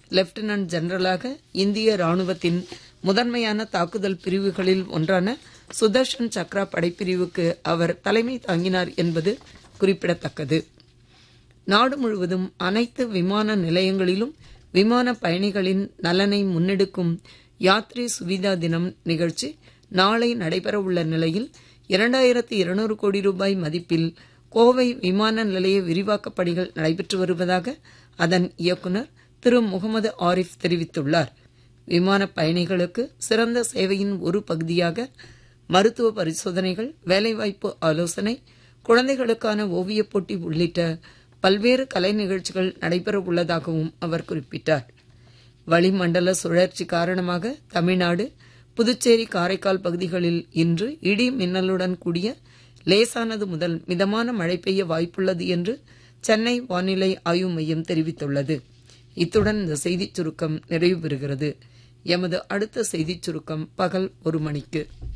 lieutenant ஜெனரலாக இந்திய ராணுவத்தின் முதன்மையான தாக்குதல் பிரிவுகளில் ஒன்றான சுதர்ஷன் சக்ரா படைப்பிரிவுக்கு அவர் தலைமை தாங்கினார் என்பது குறிப்பிடத்தக்கது நாடு முழுவதும் அனைத்து விமான நிலையங்களிலும் விமான பயணிகளின் நலனை முன்னெடுக்கும் யாத்ரி சுவிதா தினம் நிகழ்ச்சி நாளை நடைபெறவுள்ள நிலையில் இரண்டாயிரத்தி இருநூறு கோடி ரூபாய் மதிப்பில் கோவை விமான நிலைய விரிவாக்கப் பணிகள் நடைபெற்று வருவதாக அதன் இயக்குநர் திரு முகமது ஆரிஃப் தெரிவித்துள்ளார் விமான பயணிகளுக்கு சிறந்த சேவையின் ஒரு பகுதியாக மருத்துவ பரிசோதனைகள் வேலைவாய்ப்பு ஆலோசனை குழந்தைகளுக்கான ஓவியப் போட்டி உள்ளிட்ட பல்வேறு கலை நிகழ்ச்சிகள் நடைபெற உள்ளதாகவும் அவர் குறிப்பிட்டார் வளிமண்டல சுழற்சி காரணமாக தமிழ்நாடு புதுச்சேரி காரைக்கால் பகுதிகளில் இன்று இடி மின்னலுடன் கூடிய லேசானது முதல் மிதமான மழை பெய்ய வாய்ப்புள்ளது என்று சென்னை வானிலை ஆய்வு மையம் தெரிவித்துள்ளது இத்துடன் இந்த செய்திச் சுருக்கம் நிறைவு பெறுகிறது எமது அடுத்த செய்திச் சுருக்கம் பகல் ஒரு மணிக்கு